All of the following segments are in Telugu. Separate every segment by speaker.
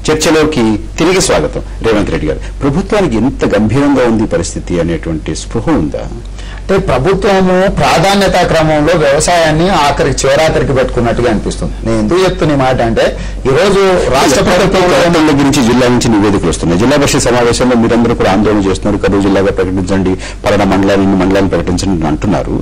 Speaker 1: చర్చలోకి తిరిగి స్వాగతం రేవంత్ రెడ్డి గారు ప్రభుత్వానికి ఎంత గంభీరంగా ఉంది పరిస్థితి అనేటువంటి స్పృహ ఉందా
Speaker 2: అంటే ప్రభుత్వము ప్రాధాన్యతా క్రమంలో వ్యవసాయాన్ని ఆఖరికి చివరాఖరికి పెట్టుకున్నట్టుగా అనిపిస్తుంది నేను ఎందుకు చెప్తున్న ఈ మాట అంటే ఈ రోజు రాష్ట్ర ప్రభుత్వం
Speaker 1: కలెక్టర్ల గురించి జిల్లా నుంచి నివేదికలు వస్తున్నాయి జిల్లా పరిషత్ సమావేశంలో మీరందరూ కూడా ఆందోళన చేస్తున్నారు కరూరు జిల్లాగా ప్రకటించండి పలానా మండలాన్ని ఇన్ని మండలాన్ని ప్రకటించండి అని అంటున్నారు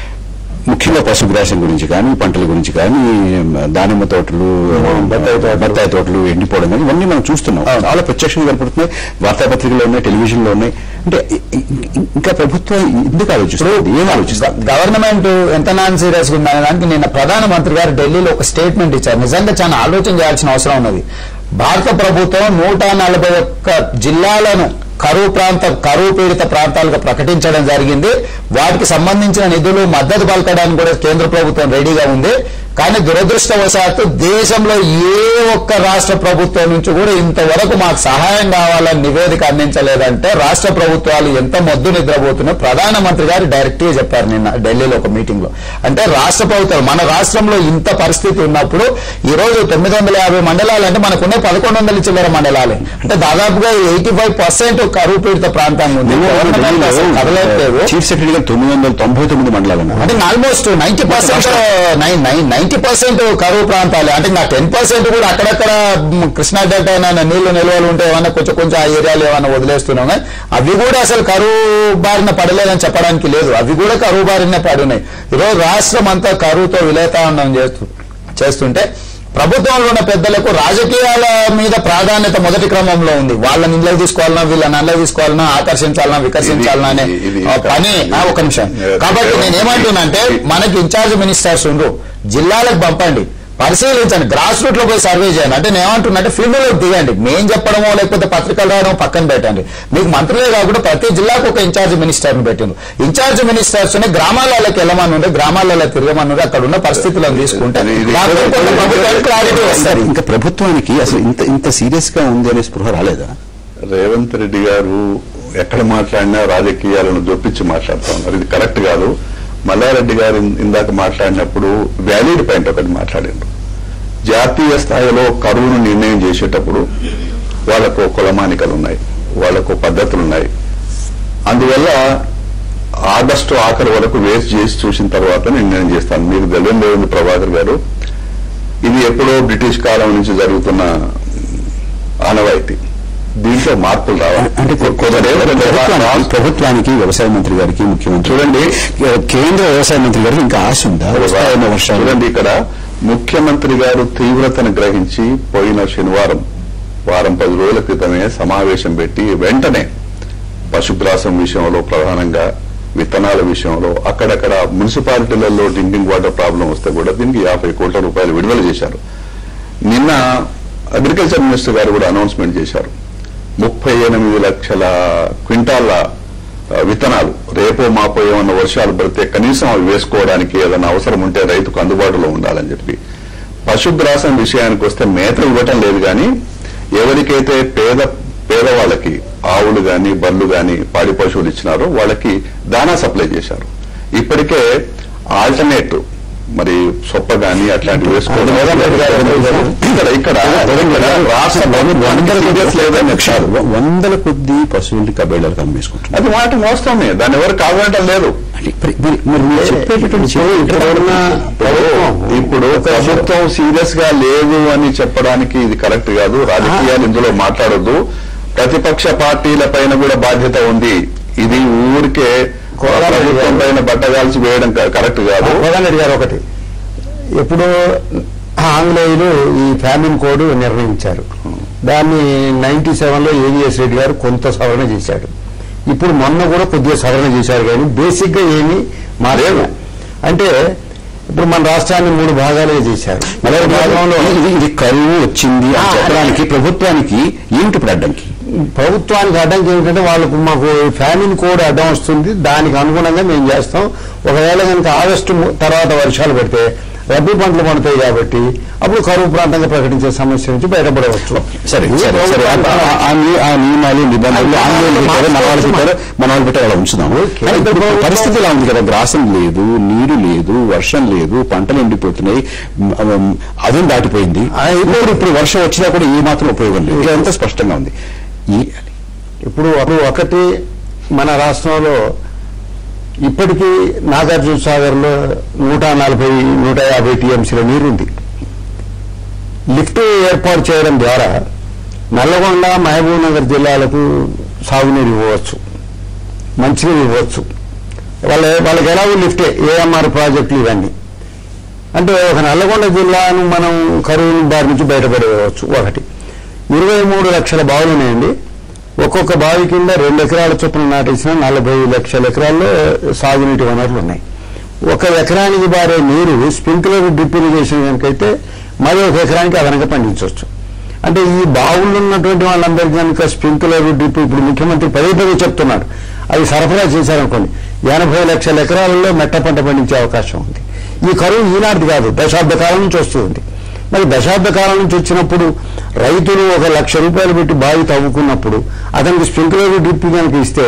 Speaker 1: ముఖ్యంగా పశుగ్రాసం గురించి కానీ పంటల గురించి కానీ దానిమ్మ తోటలు
Speaker 2: బత్తాయి తోటలు.
Speaker 1: బత్తాయి తోటలు ఎండిపోవడం కానీ ఇవన్నీ మనం చూస్తున్నాం
Speaker 2: అవును.
Speaker 1: చాలా ప్రత్యక్షంగా కనపడుతున్నాయి వార్తాపత్రికల్లో ఉన్నాయి టెలివిజన్లో ఉన్నాయి అంటే ఇ- ఇ- ఇంకా ప్రభుత్వం ఎందుకు ఆలోచిస్తుంది ఏం ఆలోచిస్తుంది
Speaker 2: గవర్నమెంట్ ఎంత నాన్ సీరియస్ ఉందనే దానికి నిన్న ప్రధానమంత్రి గారు ఢిల్లీలో ఒక స్టేట్మెంట్ ఇచ్చారు నిజంగా చాలా ఆలోచన చేయాల్సిన అవసరం ఉన్నది భారత ప్రభుత్వం నూట నలభై ఒక్క జిల్లాలను కరువు ప్రాంత కరువు పీడిత ప్రాంతాలుగా ప్రకటించడం జరిగింది వాటికి సంబంధించిన నిధులు మద్దతు పలకడానికి కూడా కేంద్ర ప్రభుత్వం రెడీగా ఉంది కానీ దురదృష్టవశాత్తు దేశంలో ఏ ఒక్క రాష్ట్ర ప్రభుత్వం నుంచి కూడా ఇంతవరకు మాకు సహాయం కావాలని నివేదిక అందించలేదంటే రాష్ట్ర ప్రభుత్వాలు ఎంత మొద్దు నిద్రపోతున్నాయో ప్రధానమంత్రి గారు డైరెక్ట్ గా చెప్పారు నిన్న ఢిల్లీలో ఒక మీటింగ్ లో అంటే రాష్ట్ర ప్రభుత్వాలు మన రాష్ట్రంలో ఇంత పరిస్థితి ఉన్నప్పుడు ఈ రోజు తొమ్మిది వందల యాభై మండలాలు అంటే మనకున్న పదకొండు వందల చిల్లర మండలాలే అంటే దాదాపుగా ఎయిటీ ఫైవ్ పర్సెంట్ కరువు పీడిత ప్రాంతంగా ఉంది గవర్నమెంట్ అసలు కదలట్లేదు
Speaker 1: చీఫ్ సెక్రటరీ గారు తొమ్మిది వందల తొంభై తొమ్మిది మండలాలు అన్నారు
Speaker 2: అంటే almost ninety percent ninety percent కరువు ప్రాంతాలే అంటే ఇంకా టెన్ పర్సెంట్ కూడా అక్కడక్కడ మ్, కృష్ణా డెల్టా ఏమైనా నీళ్లు నిల్వలు ఉంటే ఏమన్నా కొంచెం కొంచెం ఆ ఏరియాలు ఏమైనా వదిలేస్తున్నాం కానీ అవి కూడా అసలు కరువు బారిన పడలేదని చెప్పడానికి లేదు అవి కూడా కరువు బారిన పడున్నాయి ఈరోజు రాష్ట్రం అంతా కరువుతో విలేతాండం చేస్తూ చేస్తుంటే ప్రభుత్వంలో ఉన్న పెద్దలకు రాజకీయాల మీద ప్రాధాన్యత మొదటి క్రమంలో ఉంది వాళ్ళని ఇంట్లో తీసుకోవాలన్నా వీళ్ళని అందులో తీసుకోవాలన్నా ఆకర్షించాలన్నా వికర్షించాలన్నా అనే
Speaker 3: ఇది- ఇది-
Speaker 2: ఆ పని ఆ, ఒక నిమిషం కాబట్టి నేను ఏమంటున్నా అంటే మనకి ఇన్ఛార్జ్ మినిస్టర్స్ ఉండ్రు జిల్లాలకు పంపండి పరిశీలించండి గ్రాస్ రూట్ లో పోయి సర్వే చేయండి అంటే నేను ఏమంటున్నా అంటే ఫీల్డ్ లో దిగండి మేం చెప్పడమో లేకపోతే పత్రికలు రాయడం పక్కన పెట్టండి మీకు మంత్రులే కాకుండా ప్రతి జిల్లాకు ఒక ఇన్ఛార్జ్ మినిస్టర్ ని పెట్టింది ఇన్ఛార్జ్ మినిస్టర్స్ ని గ్రామాలలోకి వెళ్ళమని ఉండే గ్రామాలలో తిరగమని ఉండే అక్కడ ఉన్న పరిస్థితులను తీసుకుంటే
Speaker 3: ఇది- ఇది-
Speaker 2: దాంతో కొంత ప్రభుత్వానికి క్లారిటీ వస్తుంది
Speaker 1: ఇంకా ప్రభుత్వానికి అసలు ఇంత ఇంత సీరియస్ గా ఉంది అనే స్పృహ రాలేదా
Speaker 3: రేవంత్ రెడ్డి గారు ఎక్కడ మాట్లాడినా రాజకీయాలను జొప్పించి మాట్లాడుతూ ఉన్నారు ఇది కరెక్ట్ కాదు మల్లారెడ్డి గారు ఇన్- ఇందాక మాట్లాడినప్పుడు వ్యాలిడ్ పాయింట్ ఒకటి మాట్లాడిండు జాతీయ స్థాయిలో కరువును నిర్ణయం చేసేటప్పుడు వాళ్ళకు కులమానికలు ఉన్నాయి వాళ్ళకు పద్ధతులు ఉన్నాయి అందువల్ల ఆగస్టు ఆఖరి వరకు వేస్ట్ చేసి చూసిన తర్వాత నిర్ణయం చేస్తాను మీకు తెలియని రేవంత్ ప్రభాకర్ గారు ఇది ఎప్పుడో బ్రిటిష్ కాలం నుంచి జరుగుతున్న ఆనవాయితీ దీంట్లో మార్పులు రావాలి
Speaker 1: అంటే ప్రభుత్వానికి- ప్రభుత్వానికి వ్యవసాయ మంత్రి గారికి ముఖ్యమంత్రి
Speaker 3: చూడండి
Speaker 1: కేంద్ర వ్యవసాయ మంత్రి గారికి ఇంకా ఆశ ఉందా వస్తాయేమో వర్షాలు
Speaker 3: చూడండి ఇక్కడ ముఖ్యమంత్రి గారు తీవ్రతను గ్రహించి పోయిన శనివారం వారం పది రోజుల క్రితమే సమావేశం పెట్టి వెంటనే పశుగ్రాసం విషయంలో ప్రధానంగా విత్తనాల విషయంలో అక్కడక్కడ మున్సిపాలిటీలలో డ్రింకింగ్ వాటర్ ప్రాబ్లం వస్తే కూడా దీనికి యాభై కోట్ల రూపాయలు విడుదల చేశారు నిన్న అగ్రికల్చర్ మినిస్టర్ గారు కూడా అనౌన్స్మెంట్ చేశారు ముప్పై ఎనిమిది లక్షల క్వింటాల ఆ, విత్తనాలు రేపో మాపో ఏమన్నా వర్షాలు పడితే కనీసం అవి వేసుకోవడానికి ఏదైనా అవసరం ఉంటే రైతుకు అందుబాటులో ఉండాలని చెప్పి పశుగ్రాసం విషయానికి వస్తే మేత ఇవ్వటం లేదు కానీ ఎవరికైతే పేద పేదవాళ్ళకి ఆవులు గాని బర్లు గాని పాడి పశువులు ఇచ్చినారో వాళ్ళకి దానా సప్లై చేశారు ఇప్పటికే ఆల్టర్నేట్ మరి సొప్ప గాని అట్లాంటివి వేసుకోవడం ఇక్కడ ఇక్కడ ఇక్కడ రాష్ట్ర ప్రభుత్వానికి serious లేదని
Speaker 1: లక్షలు వ- వందల కొద్ది పశువుల్ని కబేళాలకు అమ్మేసుకుంటున్నారు
Speaker 3: అది మాట మోస్తమే దాన్ని ఎవరు కాదనటం లేదు
Speaker 1: అంటే మరి- మరి- మరి మీరు చెప్పేటటువంటి
Speaker 3: ఇప్పుడు ఇప్పుడు ప్రభుత్వం సీరియస్ గా లేదు అని చెప్పడానికి ఇది కరెక్ట్ కాదు రాజకీయాలు ఇందులో మాట్లాడొద్దు ప్రతిపక్ష పార్టీల పైన కూడా బాధ్యత ఉంది ఇది ఊరికే ప్రభుత్వం పైన బట్టగాల్చి వేయడం క- కరెక్ట్ కాదు
Speaker 4: రెడ్డి గారు ఒకటి ఇప్పుడు ఆంగ్లేయులు ఈ ఫ్యామిన్ కోడ్ నిర్ణయించారు దాన్ని నైన్టీ సెవెన్లో ఏవిఎస్ రెడ్డి గారు కొంత సవరణ చేశాడు ఇప్పుడు మొన్న కూడా కొద్దిగా సవరణ చేశారు కానీ బేసిక్ గా ఏమీ మారేవు అంటే ఇప్పుడు మన రాష్ట్రాన్ని మూడు భాగాలుగా చేశారు మొదటి భాగంలో
Speaker 1: ఇది- ఇది కరువు వచ్చింది అని
Speaker 4: ఆ,
Speaker 1: చెప్పడానికి ప్రభుత్వానికి ఏమిటి ఇప్పుడు అడ్డంకి
Speaker 4: ప్రభుత్వానికి అడ్డంకి ఏమిటంటే వాళ్ళకు మాకు ఫ్యామిన్ కోడ్ అడ్డం వస్తుంది దానికి అనుగుణంగా మేము చేస్తాం ఒకవేళ కనుక ఆగస్టు ము- తర్వాత వర్షాలు పడితే రబీ పంటలు పండుతాయి కాబట్టి అప్పుడు కరువు ప్రాంతంగా ప్రకటించే సమస్య నుంచి బయటపడవచ్చు
Speaker 1: సరే సరే సరే ఆ- ఆ- ఆ ని- ఆ నియమాలు నిబంధనలు ఆందోళన పెట్టారు మన వాళ్ళు పెట్టారు మన వాళ్ళు పెట్టారు అలా ఉంచుదాం
Speaker 4: ఓకే.
Speaker 1: కానీ ఇప్పుడు పరిస్థితి ఇలా ఉంది కదా గ్రాసం లేదు నీరు లేదు వర్షం లేదు పంటలు ఎండిపోతున్నాయి మ్, మ్, అదును దాటిపోయింది
Speaker 4: ఆ, ఇప్పుడు-
Speaker 1: ఇప్పుడు ఇప్పుడు వర్షం వచ్చినా కూడా ఏ మాత్రం ఉపయోగం లేదు ఇదంతా స్పష్టంగా ఉంది ఈ
Speaker 4: ఇప్పుడు అప్పుడు ఒకటి మన రాష్ట్రంలో ఇప్పటికీ నాగార్జున సాగర్లో నూట నలభై నూట యాభై టీఎంసీల నీరుంది లిఫ్ట్ ఏర్పాటు చేయడం ద్వారా నల్లగొండ మహబూబ్ నగర్ జిల్లాలకు సాగునీరు ఇవ్వవచ్చు మంచినీరు ఇవ్వచ్చు వాళ్ళ వాళ్ళకి ఎలాగో లిఫ్టే ఏఎంఆర్ ప్రాజెక్టులు ఇవన్నీ అంటే ఒక నల్లగొండ జిల్లాను మనం కరువు బారి నుంచి బయటపడవచ్చు ఒకటి ఇరవై మూడు లక్షల బావులు ఉన్నాయండి ఒక్కొక్క బావి కింద రెండు ఎకరాల చొప్పున నాటేసిన నలభై లక్షల ఎకరాల్లో సాగునీటి వనరులు ఉన్నాయి ఒక ఎకరానికి బారే నీరు స్ప్రింక్లర్ డ్రిప్ ఇరిగేషన్ కనుకైతే మరి ఒక ఎకరానికి అదనంగా పండించవచ్చు అంటే ఈ బావుల్లో ఉన్నటువంటి వాళ్ళందరికీ కనుక స్ప్రింక్లర్ డ్రిప్ ఇప్పుడు ముఖ్యమంత్రి పదే పదే చెప్తున్నాడు అవి సరఫరా చేశారనుకోండి ఎనభై లక్షల ఎకరాలలో మెట్ట పంట పండించే అవకాశం ఉంది ఈ కరువు ఈనాటిది కాదు దశాబ్ద కాలం నుంచి వస్తుంది మరి దశాబ్ద కాలం నుంచి వచ్చినప్పుడు రైతులు ఒక లక్ష రూపాయలు పెట్టి బావి తవ్వుకున్నప్పుడు అతనికి స్ప్రింక్లర్ డ్రిప్ కనుక ఇస్తే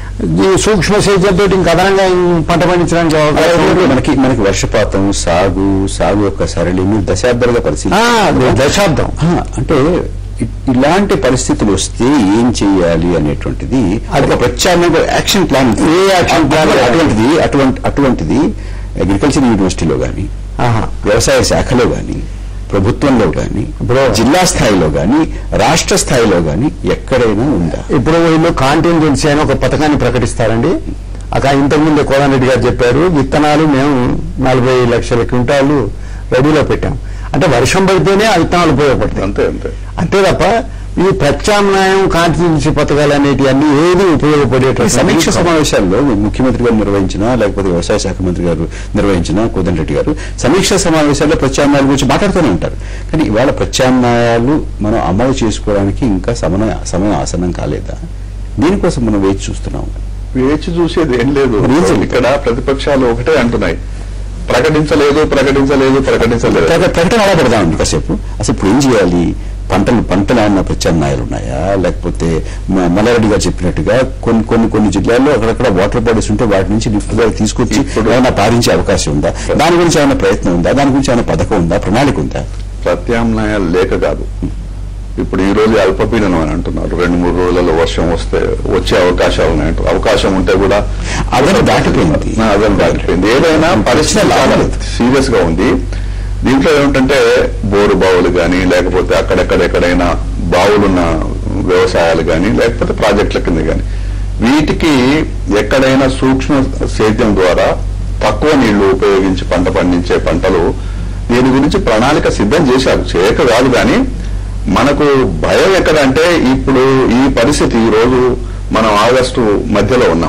Speaker 4: ఈ సూక్ష్మ సేద్యంతో ఇంకా అదనంగా పంట పండించడానికి అవకాశం ఉంది.
Speaker 1: మనకి మనకి వర్షపాతం సాగు సాగు యొక్క సరళి మీరు దశాబ్దాలుగా
Speaker 4: ఆ,
Speaker 1: పరిశీలి
Speaker 4: దశాబ్దం
Speaker 1: ఆ, అంటే ఇ- ఇలాంటి పరిస్థితులు వస్తే ఏం చేయాలి అనేటువంటిది అది ఒక ప్రత్యామ్నాయ యాక్షన్ ప్లాన్
Speaker 4: ఏ యాక్షన్ ప్లాన్?
Speaker 1: అటువంటిది అటువంటి అటువంటిది అగ్రికల్చర్ యూనివర్సిటీలో కానీ
Speaker 4: ఆహా.
Speaker 1: వ్యవసాయ శాఖలో కానీ ప్రభుత్వంలో కానీ
Speaker 4: ఇప్పుడు-
Speaker 1: జిల్లా స్థాయిలో కానీ రాష్ట్ర స్థాయిలో కానీ ఎక్కడైనా ఉందా
Speaker 4: ఇప్పుడు వీళ్ళు కాంటింజెన్సీ అని ఒక పథకాన్ని ప్రకటిస్తారండి అక్కడ ఇంతకుముందే కోదారెడ్డి గారు చెప్పారు విత్తనాలు మేము నలభై లక్షల క్వింటాలు రెడీలో పెట్టాం అంటే వర్షం పడితేనే ఆ విత్తనాలు ఉపయోగపడతాయి
Speaker 3: అంతే అంతే
Speaker 4: అంతే తప్ప ఈ ప్రత్యామ్నాయం కాంటిజెన్సీ పథకాలు అనేటివి అన్ని ఏది
Speaker 1: ఈ
Speaker 4: ఉపయోగపడేటువంటి
Speaker 1: సమీక్ష సమావేశాల్లో ముఖ్యమంత్రి గారు నిర్వహించినా లేకపోతే వ్యవసాయ శాఖ మంత్రి గారు నిర్వహించిన కోదండ రెడ్డి గారు సమీక్ష సమావేశాల్లో ప్రత్యామ్నాయాల గురించి మాట్లాడుతూనే ఉంటారు కానీ ఇవాళ ప్రత్యామ్నాయాలు మనం అమలు చేసుకోవడానికి ఇంకా సమయ సమయం ఆసనం కాలేదా దీనికోసం మనం వేచి చూస్తున్నాం
Speaker 3: వేచి చూసేది ఏం లేదు
Speaker 1: మరి ఏం జరుగుతుంది?
Speaker 3: ఇక్కడ ప్రతిపక్షాలు ఒకటే అంటున్నాయి ప్రకటించలేదు ప్రకటించలేదు ప్రకటించలేదు
Speaker 1: ప్రక- ప్రకటన అలా పెడదామండి కాసేపు అసలు ఇప్పుడు ఏం చేయాలి పంటలు పంటలు అన్న ప్రత్యామ్నాయాలు ఉన్నాయా లేకపోతే మ- మల్లారెడ్డి గారు చెప్పినట్టుగా కొన్ని కొన్ని కొన్ని జిల్లాల్లో అక్కడక్కడ వాటర్ బాడీస్ ఉంటే వాటి నుంచి లిఫ్ట్ గా తీసుకొచ్చి
Speaker 3: ఇప్పుడు-
Speaker 1: ఏమైనా పారించే అవకాశం ఉందా దాని గురించి ఏమైనా ప్రయత్నం ఉందా దాని గురించి ఏమైనా పథకం ఉందా ప్రణాళిక ఉందా
Speaker 3: ప్రత్యామ్నాయాలు లేక కాదు ఇప్పుడు ఈ రోజు అల్పపీడనం అని అంటున్నారు రెండు మూడు రోజులలో వర్షం వస్తే వచ్చే అవకాశాలు ఉన్నాయంటారు అవకాశం ఉంటే కూడా
Speaker 1: అదను దాటిపోయింది.
Speaker 3: ఆ, అదను దాటిపోయింది ఏదైనా పరిస్థితి చాలా సీరియస్ గా ఉంది దీంట్లో ఏమిటంటే బోరు బావులు కానీ లేకపోతే అక్కడెక్కడ ఎక్కడైనా బావులున్న వ్యవసాయాలు కానీ లేకపోతే ప్రాజెక్టుల కింద కానీ వీటికి ఎక్కడైనా సూక్ష్మ సేద్యం ద్వారా తక్కువ నీళ్లు ఉపయోగించి పంట పండించే పంటలు దీని గురించి ప్రణాళిక సిద్ధం చేశారు చేయక కాదు కానీ మనకు భయం ఎక్కడంటే ఇప్పుడు ఈ పరిస్థితి ఈ రోజు మనం ఆగస్టు మధ్యలో ఉన్నాం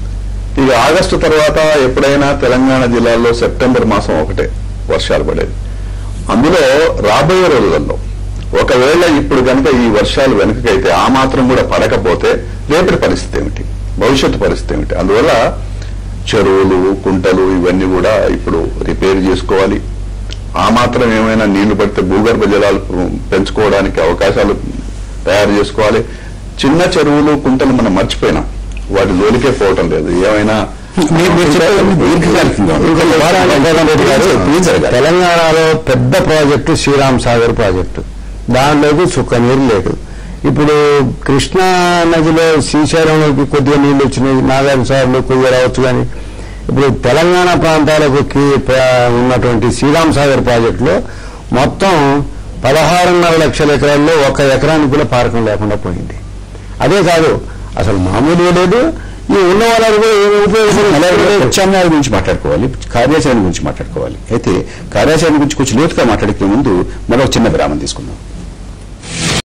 Speaker 3: ఇక ఆగస్టు తర్వాత ఎప్పుడైనా తెలంగాణ జిల్లాల్లో సెప్టెంబర్ మాసం ఒకటే వర్షాలు పడేది అందులో రాబోయే రోజులలో ఒకవేళ ఇప్పుడు కనుక ఈ వర్షాలు వెనుకకైతే ఆ మాత్రం కూడా పడకపోతే రేపటి పరిస్థితి ఏమిటి భవిష్యత్తు పరిస్థితి ఏమిటి అందువల్ల చెరువులు కుంటలు ఇవన్నీ కూడా ఇప్పుడు రిపేర్ చేసుకోవాలి ఆ మాత్రం ఏమైనా నీళ్లు పడితే భూగర్భ జలాలు పెంచుకోవడానికి అవకాశాలు తయారు చేసుకోవాలి చిన్న చెరువులు కుంటలు మనం మర్చిపోయినాం వాటి లోలికే పోవటం లేదు ఏమైనా
Speaker 1: మీరు మీరు చెప్పేవన్నీ దీర్ఘకాలికంగా ఉన్నాయి.
Speaker 4: ఇంకొక వారానికి జగన్ రెడ్డి గారు
Speaker 1: ఏం జరగాలి?
Speaker 4: తెలంగాణలో పెద్ద ప్రాజెక్టు శ్రీరామ్ సాగర్ ప్రాజెక్టు దానిలోకి చుక్క నీరు లేదు ఇప్పుడు కృష్ణా నదిలో శ్రీశైలంలోకి కొద్దిగా నీళ్లు వచ్చినాయి నాగార్జున సాగర్లో కొద్దిగా రావచ్చు కానీ ఇప్పుడు తెలంగాణ ప్రాంతాలకు కి- ప్ర- ఉన్నటువంటి శ్రీరామ్ సాగర్ ప్రాజెక్టులో మొత్తం పదహారున్నర లక్షల ఎకరాల్లో ఒక ఎకరానికి కూడా పారకం లేకుండా పోయింది అదే కాదు అసలు మామూలుగా లేదు ఈ ఉన్న వాళ్ళకు కూడా ఏమి ఉపయోగపడలేదు.
Speaker 1: అలాగే ప్రత్యామ్నాయాల గురించి మాట్లాడుకోవాలి కార్యాచరణ గురించి మాట్లాడుకోవాలి అయితే కార్యాచరణ గురించి కొంచెం లోతుగా మాట్లాడుకునే ముందు మరో చిన్న విరామం తీసుకుందాం